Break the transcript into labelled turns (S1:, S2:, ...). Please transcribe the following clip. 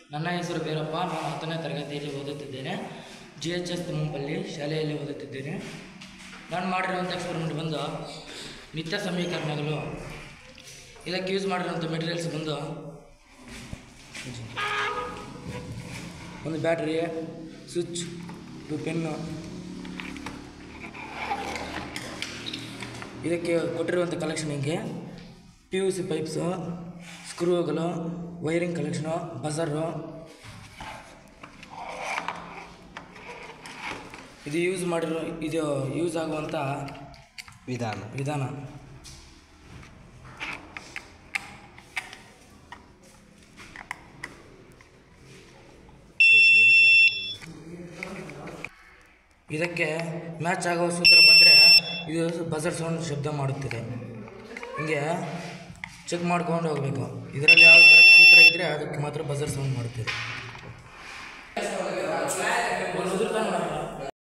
S1: ನನ್ನ ಹೆಸರು ಬೀರಪ್ಪ ನಾನು ಹತ್ತನೇ ತರಗತಿಯಲ್ಲಿ ಓದುತ್ತಿದ್ದೇನೆ ಜಿ ಎಚ್ ಎಸ್ ತಿಮ್ಮಪಲ್ಲಿ ಶಾಲೆಯಲ್ಲಿ ಓದುತ್ತಿದ್ದೇನೆ ನಾನು ಮಾಡಿರುವಂಥ ಎಕ್ಸ್ಪೆರಿಮೆಂಟ್ ಬಂದು ನಿತ್ಯ ಸಮೀಕರಣಗಳು ಇದಕ್ಕೆ ಯೂಸ್ ಮಾಡಿರೋಂಥ ಮೆಟೀರಿಯಲ್ಸ್ ಬಂದು ಒಂದು ಬ್ಯಾಟ್ರಿ ಸ್ವಿಚ್ ಟು ಪೆನ್ನು ಇದಕ್ಕೆ ಕೊಟ್ಟಿರುವಂಥ ಕಲೆಕ್ಷನಿಗೆ ಪಿ ಯು ಸಿ ಪೈಪ್ಸು ಸ್ಕ್ರೂಗಳು ವೈರಿಂಗ್ ಕಲೆಕ್ಷನು ಬಜರು ಇದು ಯೂಸ್ ಮಾಡಿರೋ ಇದು ಯೂಸ್ ಆಗುವಂಥ
S2: ವಿಧಾನ
S1: ವಿಧಾನ ಇದಕ್ಕೆ ಮ್ಯಾಚ್ ಆಗುವ ಸೂತ್ರ ಬಂದರೆ ಇದು ಬಜರ್ ಸೌಂಡ್ ಶಬ್ದ ಮಾಡುತ್ತಿದೆ ಹಿಂಗೆ ಚೆಕ್ ಮಾಡ್ಕೊಂಡು ಹೋಗಬೇಕು ಇದರಲ್ಲಿ ಯಾವ ಕರೆಕ್ಟ್ ಸೂತ್ರ ಇದ್ದರೆ ಅದಕ್ಕೆ ಮಾತ್ರ ಬಜರ್ ಸೌಂಡ್ ಮಾಡುತ್ತದೆ